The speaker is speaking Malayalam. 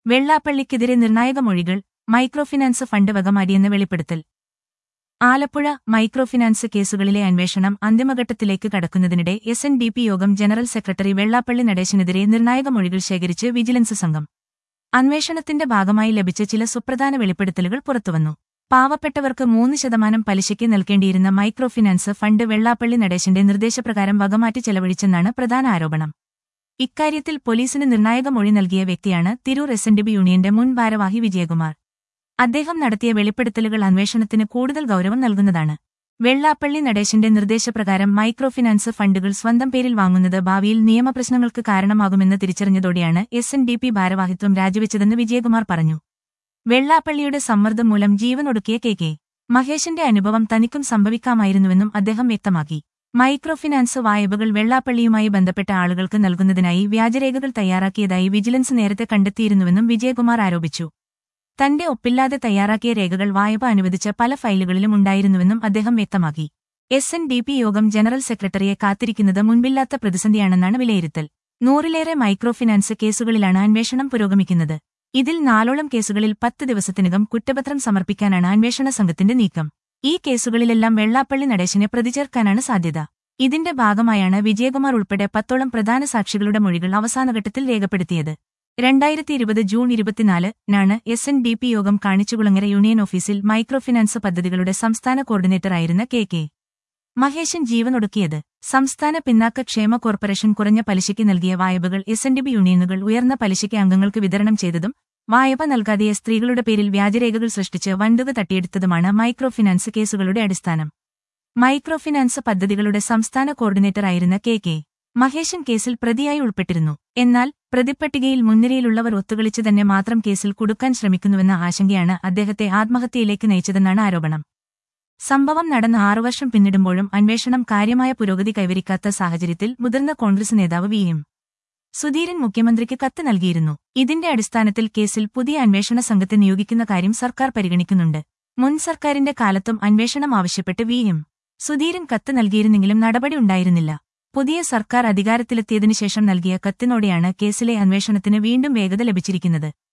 വെള്ളാപ്പള്ളിക്കെതിരെ നിർണായക മൊഴികൾ മൈക്രോഫിനാൻസ് ഫണ്ട് വക മാറ്റിയെന്ന് വെളിപ്പെടുത്തൽ ആലപ്പുഴ മൈക്രോഫിനാൻസ് കേസുകളിലെ അന്വേഷണം അന്തിമഘട്ടത്തിലേക്ക് കടക്കുന്നതിനിടെ S N D P Yogam general secretary Vellappally നടേശനെതിരെ നിർണായക മൊഴികൾ ശേഖരിച്ച് വിജിലൻസ് സംഘം അന്വേഷണത്തിന്റെ ഭാഗമായി ലഭിച്ച ചില സുപ്രധാന വെളിപ്പെടുത്തലുകൾ പുറത്തുവന്നു പാവപ്പെട്ടവർക്ക് മൂന്ന് ശതമാനം പലിശയ്ക്ക് നൽകേണ്ടിയിരുന്ന മൈക്രോഫിനാൻസ് ഫണ്ട് വെള്ളാപ്പള്ളി നടേശന്റെ നിർദ്ദേശപ്രകാരം വകമാറ്റി ചെലവഴിച്ചെന്നാണ് പ്രധാന ആരോപണം ഇക്കാര്യത്തിൽ പോലീസിന് നിർണായക മൊഴി നൽകിയ വ്യക്തിയാണ് Tirur S N D B യൂണിയന്റെ മുൻ ഭാരവാഹി വിജയകുമാർ അദ്ദേഹം നടത്തിയ വെളിപ്പെടുത്തലുകൾ അന്വേഷണത്തിന് കൂടുതൽ ഗൌരവം നൽകുന്നതാണ് വെള്ളാപ്പള്ളി നടേശന്റെ നിർദ്ദേശപ്രകാരം മൈക്രോഫിനാൻസ് ഫണ്ടുകൾ സ്വന്തം പേരിൽ വാങ്ങുന്നത് ഭാവിയിൽ നിയമപ്രശ്നങ്ങൾക്ക് കാരണമാകുമെന്ന് തിരിച്ചറിഞ്ഞതോടെയാണ് എസ് എൻ ഡി പി ഭാരവാഹിത്വം രാജിവെച്ചതെന്ന് വിജയകുമാർ പറഞ്ഞു വെള്ളാപ്പള്ളിയുടെ സമ്മർദ്ദം മൂലം ജീവനൊടുക്കിയ കെ കെ മഹേഷിന്റെ അനുഭവം തനിക്കും സംഭവിക്കാമായിരുന്നുവെന്നും അദ്ദേഹം വ്യക്തമാക്കി മൈക്രോഫിനാൻസ് വായ്പകൾ വെള്ളാപ്പള്ളിയുമായി ബന്ധപ്പെട്ട ആളുകൾക്ക് നൽകുന്നതിനായി വ്യാജരേഖകൾ തയ്യാറാക്കിയതായി വിജിലൻസ് നേരത്തെ കണ്ടെത്തിയിരുന്നുവെന്നും വിജയകുമാർ ആരോപിച്ചു തന്റെ ഒപ്പില്ലാതെ തയ്യാറാക്കിയ രേഖകൾ വായ്പ അനുവദിച്ച പല ഫയലുകളിലും ഉണ്ടായിരുന്നുവെന്നും അദ്ദേഹം വ്യക്തമാക്കി S N D P Yogam general സെക്രട്ടറിയെ കാത്തിരിക്കുന്നത് മുൻപില്ലാത്ത പ്രതിസന്ധിയാണെന്നാണ് വിലയിരുത്തൽ നൂറിലേറെ മൈക്രോഫിനാൻസ് കേസുകളിലാണ് അന്വേഷണം പുരോഗമിക്കുന്നത് ഇതിൽ നാലോളം കേസുകളിൽ പത്ത് ദിവസത്തിനകം കുറ്റപത്രം സമർപ്പിക്കാനാണ് അന്വേഷണ സംഘത്തിന്റെ നീക്കം ഈ കേസുകളിലെല്ലാം വെള്ളാപ്പള്ളി നടേശനെ പ്രതിചേർക്കാനാണ് സാധ്യത ഇതിന്റെ ഭാഗമായാണ് വിജയകുമാർ ഉൾപ്പെടെ പത്തോളം പ്രധാന സാക്ഷികളുടെ മൊഴികൾ അവസാനഘട്ടത്തിൽ രേഖപ്പെടുത്തിയത് രണ്ടായിരത്തി ഇരുപത് ജൂൺ ഇരുപത്തിനാല് എസ് എൻ ഡി പി യോഗം കാണിച്ചുകുളങ്ങര യൂണിയൻ ഓഫീസിൽ മൈക്രോഫിനാൻസ് പദ്ധതികളുടെ സംസ്ഥാന കോർഡിനേറ്ററായിരുന്ന കെ കെ മഹേശൻ ജീവനൊടുക്കിയത് സംസ്ഥാന പിന്നാക്ക ക്ഷേമ കോർപ്പറേഷൻ കുറഞ്ഞ പലിശയ്ക്ക് നൽകിയ വായ്പകൾ എസ് എൻ ഡി ബി യൂണിയനുകൾ ഉയർന്ന പലിശയ്ക്ക് അംഗങ്ങൾക്ക് വിതരണം ചെയ്തതും വായ്പ നൽകാതെ സ്ത്രീകളുടെ പേരിൽ വ്യാജരേഖകൾ സൃഷ്ടിച്ച് വണ്ടുക തട്ടിയെടുത്തതുമാണ് മൈക്രോഫിനാൻസ് കേസുകളുടെ അടിസ്ഥാനം മൈക്രോഫിനാൻസ് പദ്ധതികളുടെ സംസ്ഥാന കോർഡിനേറ്ററായിരുന്ന കെ കെ മഹേശൻ കേസിൽ പ്രതിയായി ഉൾപ്പെട്ടിരുന്നു എന്നാൽ പ്രതിപ്പട്ടികയിൽ മുൻനിരയിലുള്ളവർ ഒത്തുകളിച്ച് തന്നെ മാത്രം കേസിൽ കുടുക്കാൻ ശ്രമിക്കുന്നുവെന്ന ആശങ്കയാണ് അദ്ദേഹത്തെ ആത്മഹത്യയിലേക്ക് നയിച്ചതെന്നാണ് ആരോപണം സംഭവം നടന്ന ആറു വർഷം പിന്നിടുമ്പോഴും അന്വേഷണം കാര്യമായ പുരോഗതി കൈവരിക്കാത്ത സാഹചര്യത്തിൽ മുതിർന്ന കോൺഗ്രസ് നേതാവ് വി എം സുധീരൻ മുഖ്യമന്ത്രിക്ക് കത്ത് നൽകിയിരുന്നു ഇതിന്റെ അടിസ്ഥാനത്തിൽ കേസിൽ പുതിയ അന്വേഷണ സംഘത്തെ നിയോഗിക്കുന്ന കാര്യം സർക്കാർ പരിഗണിക്കുന്നുണ്ട് മുൻ സർക്കാരിന്റെ കാലത്തും അന്വേഷണം ആവശ്യപ്പെട്ട് വി എം സുധീരൻ കത്ത് നൽകിയിരുന്നെങ്കിലും നടപടി ഉണ്ടായിരുന്നില്ല പുതിയ സർക്കാർ അധികാരത്തിലെത്തിയതിനു ശേഷം നൽകിയ കത്തിനോടെയാണ് കേസിലെ അന്വേഷണത്തിന് വീണ്ടും വേഗത ലഭിച്ചിരിക്കുന്നത്